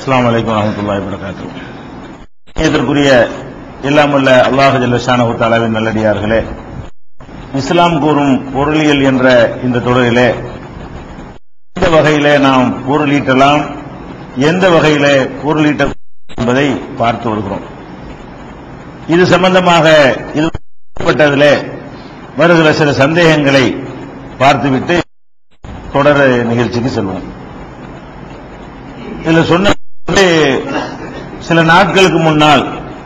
அஸ்ஸலாமு அலைக்கும் வரஹ்மத்துல்லாஹி வபரகாத்துஹு இதற்குரிய எல்லாமல்ல அல்லாஹ் ஜல்லஷானஹு தஆலாவின் நல்லடியார்களே இஸ்லாம் கூறும் பொருளியல் என்ற இந்த தொடரிலே எந்த வகையிலே நாம் பொருளீட்டலாம் எந்த வகையிலே பொருளீட்ட என்பதை பார்த்து வருகிறோம் இது சம்பந்தமாக இதுபட்டதிலே வருகிற சில சந்தேகங்களை பார்த்துவிட்டு தொடர் நிகழ்ச்சிக்கு செல்வோம் இதுல சொன்ன சில நாட்களுக்கு முன்னால்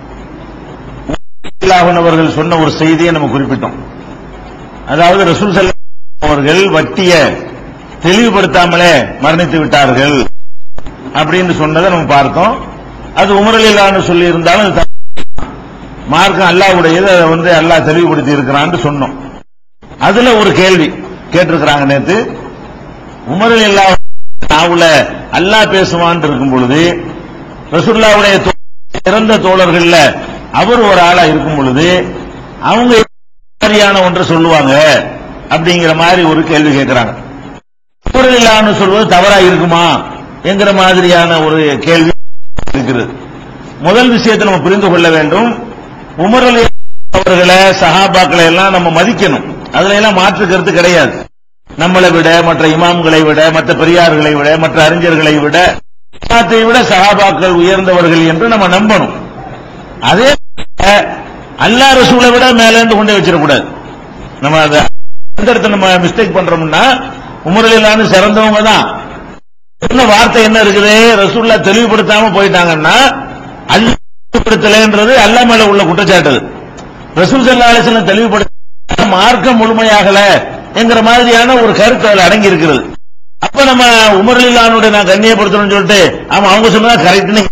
அவர்கள் சொன்ன ஒரு செய்தியை நம்ம குறிப்பிட்டோம் அதாவது ரசூல் ஸல்லல்லாஹு அவர்கள் வட்டிய தெளிவுபடுத்தாமலே மரணித்து விட்டார்கள் அப்படின்னு சொன்னதை நம்ம பார்த்தோம் அது உமரலிலான்னு சொல்லி இருந்தாலும் அது தப்பு. மார்க்கம் அல்லாஹ்வுடையது அதை வந்து அல்லாஹ் தெளிவுபடுத்தி இருக்கிறான்னு சொன்னோம் அதுல ஒரு கேள்வி கேட்டிருக்கிறாங்க நேத்து உமரில் இல்லா நாவுல அல்லாஹ் பேசுவான் இருக்கும் பொழுது ரசூல்லாவுடைய தோ- இறந்த தோழர்கள்ல அவர் ஒரு ஆளா இருக்கும் பொழுது அவங்க சரியான ஒன்றை சொல்லுவாங்க அப்படிங்கிற மாதிரி ஒரு கேள்வி கேட்கிறாங்க உமரில் இல்லான்னு சொல்வது தவறா இருக்குமா என்கிற மாதிரியான ஒரு கேள்வி இருக்கிறது முதல் விஷயத்தை நம்ம புரிந்து கொள்ள வேண்டும் உமர் அலி அவர்களை சஹாபாக்களை எல்லாம் நம்ம மதிக்கணும் அதுல எல்லாம் மாற்று கருத்து கிடையாது நம்மளை விட மற்ற இமாம்களை விட மற்ற பெரியார்களை விட மற்ற அறிஞர்களை விட இஸ்லாத்தை விட சஹாபாக்கள் உயர்ந்தவர்கள் என்று நம்ம நம்பணும் அதே போல அல்லாஹ் ரசூலை விட மேலேந்து கொண்டே வச்சிடக்கூடாது நம்ம அதை எந்த இடத்துல நம்ம மிஸ்டேக் பண்றோம்னா உமரலிலான்னு சிறந்தவங்க தான் என்ன வார்த்தை என்ன இருக்குது ரசூல்லா தெளிவுபடுத்தாம போயிட்டாங்கன்னா அல்லாஹ் தெளிவுபடுத்தலைன்றது அல்லாஹ் மேல உள்ள குற்றச்சாட்டு அது. ரசூல் சல்லா அலிஸ்லாம் தெளிவுபடுத்த மார்க்கம் முழுமையாகல என்கிற மாதிரியான ஒரு கருத்து அதுல அடங்கி இருக்கிறது அப்ப நம்ம உமர்லிலானுடைய நான் கண்ணியப்படுத்தணும்னு சொல்லிட்டு ஆமா அவங்க சொன்னதா கரெக்ட்னு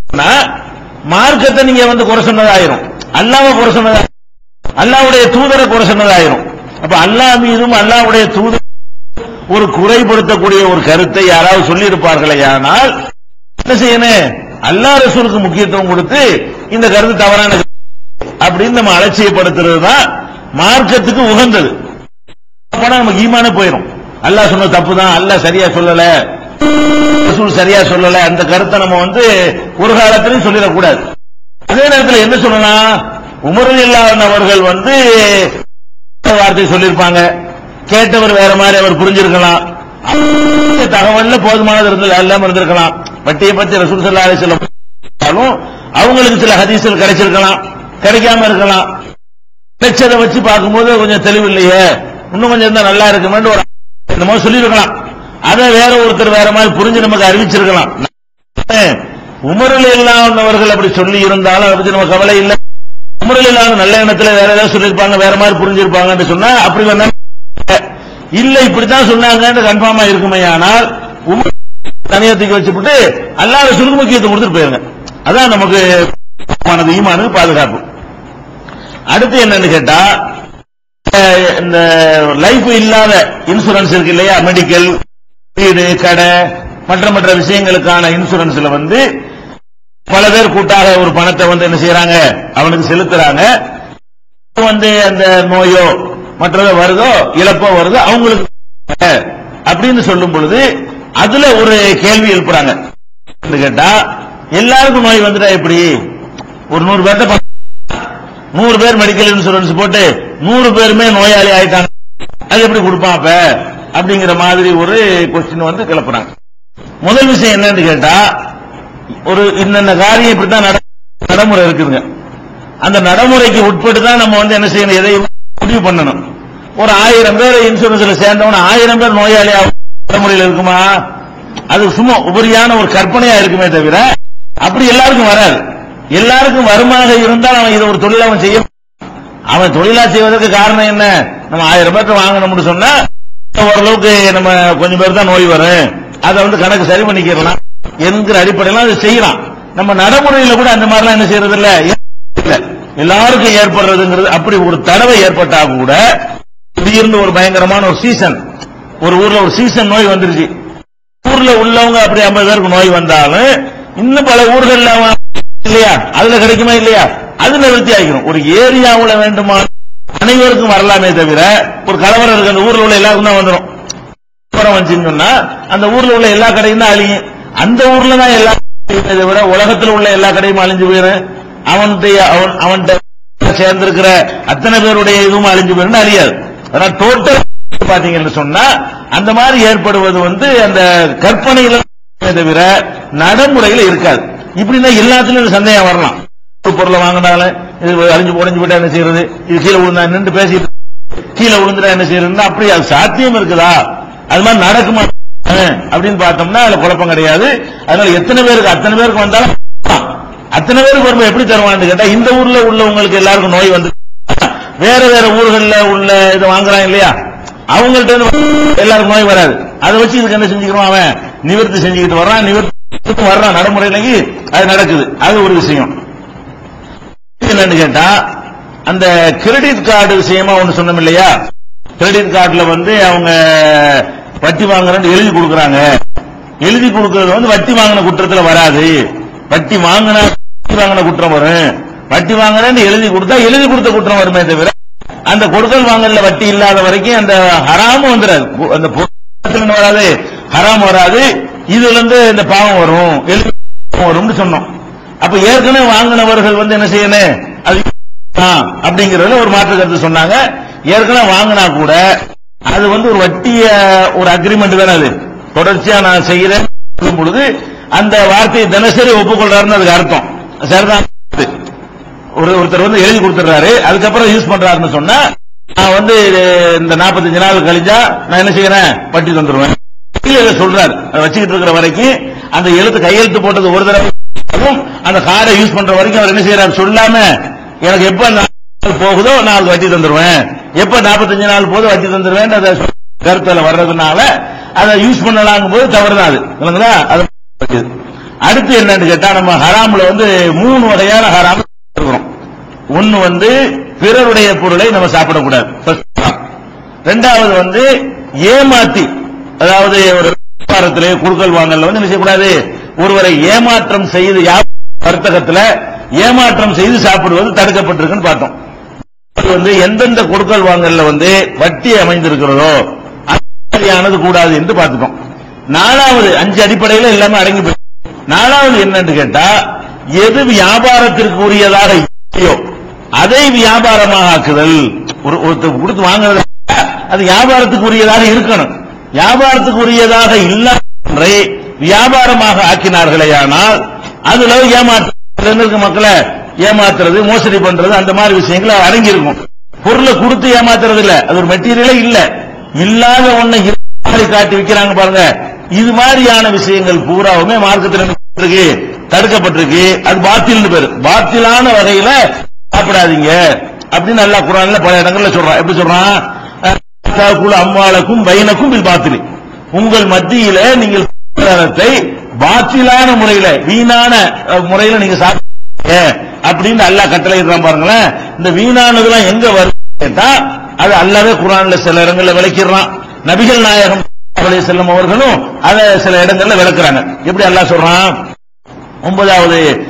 மார்க்கத்தை நீங்க வந்து குறை சொன்னதாயிரும் அல்லாஹ்வை குறை சொன்னதா அல்லாஹ்வுடைய தூதரை குறை சொன்னதாயிரும் அப்ப அல்லாஹ் மீதும் அல்லாஹ்வுடைய தூதர் ஒரு குறைபடுத்தக்கூடிய ஒரு கருத்தை யாராவது சொல்லி இருப்பார்களே ஆனால் என்ன செய்யணும் அல்லாஹ் ரசூலுக்கு முக்கியத்துவம் கொடுத்து இந்த கருத்து தவறான கருத்து அப்படின்னு நம்ம அலட்சியப்படுத்துறது தான் மார்க்கத்துக்கு உகந்தது போனா நமக்கு ஈமானே போயிடும் அல்லாஹ் சொன்ன தப்பு தான் அல்லாஹ் சரியா சொல்லல ரசூல் சரியா சொல்லல அந்த கருத்தை நம்ம வந்து ஒரு காலத்திலையும் சொல்லிடக்கூடாது அதே நேரத்தில் என்ன சொல்லலாம் உமரில் இல்லாத அவர்கள் வந்து வார்த்தை சொல்லியிருப்பாங்க கேட்டவர் வேற மாதிரி அவர் புரிஞ்சிருக்கலாம் அந்த தகவல்ல போதுமானது இருந்து எல்லாம் இருந்திருக்கலாம் வட்டியை பத்தி ரசூல் சல்லா அலிஸ்லாம் அவங்களுக்கு சில ஹதீஸ்கள் கிடைச்சிருக்கலாம் கிடைக்காம இருக்கலாம் கிடைச்சதை வச்சு பார்க்கும்போது கொஞ்சம் தெளிவு இல்லையே இன்னும் கொஞ்சம் இருந்தா நல்லா இருக்குமேன்னு ஒரு என்னமோ சொல்லியிருக்கலாம் அதை வேற ஒருத்தர் வேற மாதிரி புரிஞ்சு நமக்கு அறிவிச்சிருக்கலாம் உமரில் இல்லாதவர்கள் அப்படி சொல்லி இருந்தாலும் அதை பத்தி நம்ம கவலை இல்லை உமரில் இல்லாத நல்ல எண்ணத்துல வேற ஏதாவது சொல்லியிருப்பாங்க வேற மாதிரி புரிஞ்சிருப்பாங்கன்னு சொன்னா அப்படி வேணா இல்ல இப்படித்தான் சொன்னாங்கன்னு கன்ஃபார்மா இருக்குமே ஆனால் உமர் தனியத்துக்கு வச்சுவிட்டு அல்லாத சுருக்கு முக்கியத்துவம் கொடுத்துட்டு போயிருங்க அதான் நமக்கு மனது ஈமானுக்கு பாதுகாப்பு அடுத்து என்னன்னு கேட்டா அஹ், இந்த லைஃப் இல்லாத இன்சூரன்ஸ் இருக்கு இல்லையா மெடிக்கல் வீடு கடை மற்ற மற்ற விஷயங்களுக்கான இன்சூரன்ஸ்ல வந்து பல பேர் கூட்டாக ஒரு பணத்தை வந்து என்ன செய்யறாங்க அவனுக்கு செலுத்துறாங்க வந்து அந்த நோயோ மற்றதோ வருதோ இழப்போ வருதோ அவங்களுக்கு அப்படின்னு சொல்லும் பொழுது அதுல ஒரு கேள்வி எழுப்புறாங்க என்னன்னு கேட்டா எல்லாருக்கும் நோய் வந்துட்டா எப்படி ஒரு நூறு பேர்த்த பணம் நூறு பேர் மெடிக்கல் இன்சூரன்ஸ் போட்டு நூறு பேருமே நோயாளி ஆயிட்டாங்க அது எப்படி கொடுப்பான் அப்ப அப்படிங்கிற மாதிரி ஒரு கொஸ்டின் வந்து கிளப்புறாங்க முதல் விஷயம் என்னன்னு கேட்டா ஒரு இன்னென்ன காரியம் இப்படித்தான் நட- நடைமுறை இருக்குதுங்க அந்த நடைமுறைக்கு உட்பட்டு தான் நம்ம வந்து என்ன செய்யணும் எதை முடிவு பண்ணணும் ஒரு ஆயிரம் பேர் இன்சூரன்ஸ்ல சேர்ந்தவன ஆயிரம் பேர் நோயாளி ஆகும் நடைமுறையில் இருக்குமா அது சும்மா உபரியான ஒரு கற்பனையா இருக்குமே தவிர அப்படி எல்லாருக்கும் வராது எல்லாருக்கும் வருமாக இருந்தால் அவன் இதை ஒரு தொழில் அவன் செய்ய அவன் தொழிலா செய்வதற்கு காரணம் என்ன நம்ம ஆயிரம் பேர்ட்ட வாங்கணும்னு சொன்னா ஓரளவுக்கு நம்ம கொஞ்சம் பேர் தான் நோய் வரும் அதை வந்து கணக்கு சரி பண்ணிக்கிறலாம் என்கிற அடிப்படையில அதை செய்யலாம் நம்ம நடைமுறையில கூட அந்த மாதிரிலாம் என்ன செய்யறது இல்ல இல்ல எல்லாருக்கும் ஏற்படுறதுங்கிறது அப்படி ஒரு தடவை ஏற்பட்டா கூட திடீர்னு ஒரு பயங்கரமான ஒரு சீசன் ஒரு ஊர்ல ஒரு சீசன் நோய் வந்துருச்சு ஊர்ல உள்ளவங்க அப்படி ஐம்பது பேருக்கு நோய் வந்தாலும் இன்னும் பல ஊர்கள்ல அவன் இல்லையா அதுல கிடைக்குமா இல்லையா அது நிவர்த்தி ஆகிரும் ஒரு ஏரியாவுல வேண்டுமா அனைவருக்கும் வரலாமே தவிர ஒரு கலவரம் இருக்கு அந்த ஊர்ல உள்ள எல்லாருக்கும் தான் வந்துடும் கலவரம் வந்துச்சுன்னு சொன்னா அந்த ஊர்ல உள்ள எல்லா கடையும் தான் அழியும் அந்த ஊர்ல தான் எல்லா இதை விட உலகத்தில் உள்ள எல்லா கடையும் அழிஞ்சு போயிடும் அவனுடைய அவன் அவன்கிட்ட சேர்ந்திருக்கிற அத்தனை பேருடைய இதுவும் அழிஞ்சு போயிடும் அறியாது ஆனா டோட்டல் பாத்தீங்கன்னு சொன்னா அந்த மாதிரி ஏற்படுவது வந்து அந்த கற்பனையில தவிர நடைமுறையில இருக்காது இப்படின்னா எல்லாத்துலயும் இந்த சந்தேகம் வரலாம் ஒரு பொருளை வாங்கினாலும் இது அழிஞ்சு உடைஞ்சு போயிட்டா என்ன செய்யறது இது கீழே விழுந்தா நின்று பேசிட்டு கீழே விழுந்துட்டா என்ன செய்யறதுன்னா அப்படி அது சாத்தியம் இருக்குதா அது மாதிரி நடக்குமா அஹ், அப்படின்னு பார்த்தோம்னா அதுல குழப்பம் கிடையாது அதனால எத்தனை பேருக்கு அத்தனை பேருக்கு வந்தாலும் அத்தனை பேருக்கு வரும்போது எப்படி தருவான்னு கேட்டா இந்த ஊர்ல உள்ளவங்களுக்கு எல்லாருக்கும் நோய் வந்து வேற வேற ஊர்கள்ல உள்ள இது வாங்குறான் இல்லையா அவங்கள்ட்ட இருந்து எல்லாருக்கும் நோய் வராது அதை வச்சு இதுக்கு என்ன செஞ்சுக்கிறோம் அவன் நிவர்த்தி செஞ்சுக்கிட்டு வர்றான் நிவர்த்தி வர்றான் நடைமுறையிலேயே அது நடக்குது அது ஒரு விஷயம் என்னன்னு கேட்டா அந்த கிரெடிட் கார்டு விஷயமா ஒண்ணு சொன்னோம் இல்லையா கிரெடிட் கார்டுல வந்து அவங்க வட்டி வாங்குறேன்னு எழுதி கொடுக்கறாங்க எழுதி கொடுக்கறது வந்து வட்டி வாங்கின குற்றத்துல வராது வட்டி வாங்கினா வட்டி வாங்கின குற்றம் வரும் வட்டி வாங்குறேன்னு எழுதி கொடுத்தா எழுதி கொடுத்த குற்றம் வருமே தவிர அந்த கொடுக்கல் வாங்கல வட்டி இல்லாத வரைக்கும் அந்த ஹராமும் வந்துடாது பு- அந்த பொருட்கள் என்ன வராது ஹராம் வராது இதுல இருந்து இந்த பாவம் வரும் எழுதி வரும்னு சொன்னோம் அப்ப ஏற்கனவே வாங்கினவர்கள் வந்து என்ன செய்யணும் அது ஆ, அப்படிங்கறதுல ஒரு மாற்று கருத்து சொன்னாங்க ஏற்கனவே வாங்கினா கூட அது வந்து ஒரு வட்டிய ஒரு அக்ரிமெண்ட் தானே அது தொடர்ச்சியா நான் செய்யறேன் சொல்லும் பொழுது அந்த வார்த்தையை தினசரி ஒப்புக்கொள்றாருன்னு அதுக்கு அர்த்தம் சரிதான் ஒரு ஒருத்தர் வந்து எழுதி கொடுத்துறாரு அதுக்கப்புறம் யூஸ் பண்றாருன்னு சொன்னா நான் வந்து இந்த 45 நாள் கழிஞ்சா நான் என்ன செய்யறேன் வட்டி தந்துருவேன் கீழே சொல்றாரு அதை வச்சுக்கிட்டு இருக்கிற வரைக்கும் அந்த எழுத்து கையெழுத்து போட்டது ஒரு தடவை அதுவும் அந்த கார்டை யூஸ் பண்ற வரைக்கும் அவர் என்ன செய்யறாரு சொல்லாம எனக்கு எப்ப அந்த நாள் போகுதோ நான் அதுக்கு வட்டி தந்துருவேன் எப்ப 45 நாள் போதோ வட்டி தந்துருவேன் அதை கருத்துல வர்றதுனால அதை யூஸ் பண்ணலாங்கும் போது தவறுதான் அது இல்லைங்களா அது இருக்குது. அடுத்து என்னன்னு கேட்டா நம்ம ஹராம்ல வந்து மூணு வகையான ஹராம் இருக்கிறோம் ஒன்னு வந்து பிறருடைய பொருளை நம்ம சாப்பிடக்கூடாது First ஹராம். ரெண்டாவது வந்து ஏமாத்தி அதாவது ஒரு வியாபாரத்திலே குடுக்கல் வாங்கல வந்து என்ன செய்யக்கூடாது ஒருவரை ஏமாற்றம் செய்து யா- வர்த்தகத்துல ஏமாற்றம் செய்து சாப்பிடுவது தடுக்கப்பட்டிருக்குன்னு பார்த்தோம் அது வந்து எந்தெந்த கொடுக்கல் வாங்கல்ல வந்து வட்டி அமைந்திருக்கிறதோ அந்த மாதிரியானது கூடாது என்று பார்த்துட்டோம் நாலாவது அஞ்சு அடிப்படையில் எல்லாமே அடங்கி போய் நாலாவது என்னன்னு கேட்டா எது வியாபாரத்திற்கு உரியதாக இல்லையோ அதை வியாபாரமாக ஆக்குதல் ஒரு ஒருத்தர் கொடுத்து வாங்குறது அது வியாபாரத்துக்கு உரியதாக இருக்கணும் வியாபாரத்துக்கு உரியதாக இல்லாத ஒன்றை வியாபாரமாக ஆக்கினார்களேயானால் அதுல ஏமாற்றம் இருக்க மக்களை ஏமாத்துறது மோசடி பண்றது அந்த மாதிரி விஷயங்கள் அடங்கி இருக்கும் பொருளை கொடுத்து ஏமாத்துறது இல்ல அது ஒரு மெட்டீரியலே இல்ல இல்லாத ஒன்னை இருக்க மாதிரி காட்டி விக்கிறாங்க பாருங்க இது மாதிரியான விஷயங்கள் பூராவுமே மார்க்கத்தில் என்ன இருக்கு தடுக்கப்பட்டிருக்கு அது பாத்தில்னு பேரு பாத்திலான வகையில சாப்பிடாதீங்க அப்படின்னு நல்லா குரான்ல பல இடங்கள்ல சொல்றான் எப்படி சொல்றான் தாக்குல அம்மாளுக்கும் பையனுக்கும் பில் பாத்திலி உங்கள் மத்தியில நீங்கள் பொருளாதாரத்தை பாத்திலான முறையில வீணான அஹ், முறையில நீங்க சாப்பிடுங்க அப்படின்னு அல்லாஹ் கட்டளையிடுறான் பாருங்களேன் இந்த வீணானதெல்லாம் எங்க வருது கேட்டா அது அல்லாவே குரான்ல சில இடங்கள்ல விளக்கிடுறான் நபிகள் நாயகம் அவருடைய செல்லும் அவர்களும் அதை சில இடங்கள்ல விளக்குறாங்க எப்படி அல்லாஹ் சொல்றான் ஒன்பதாவது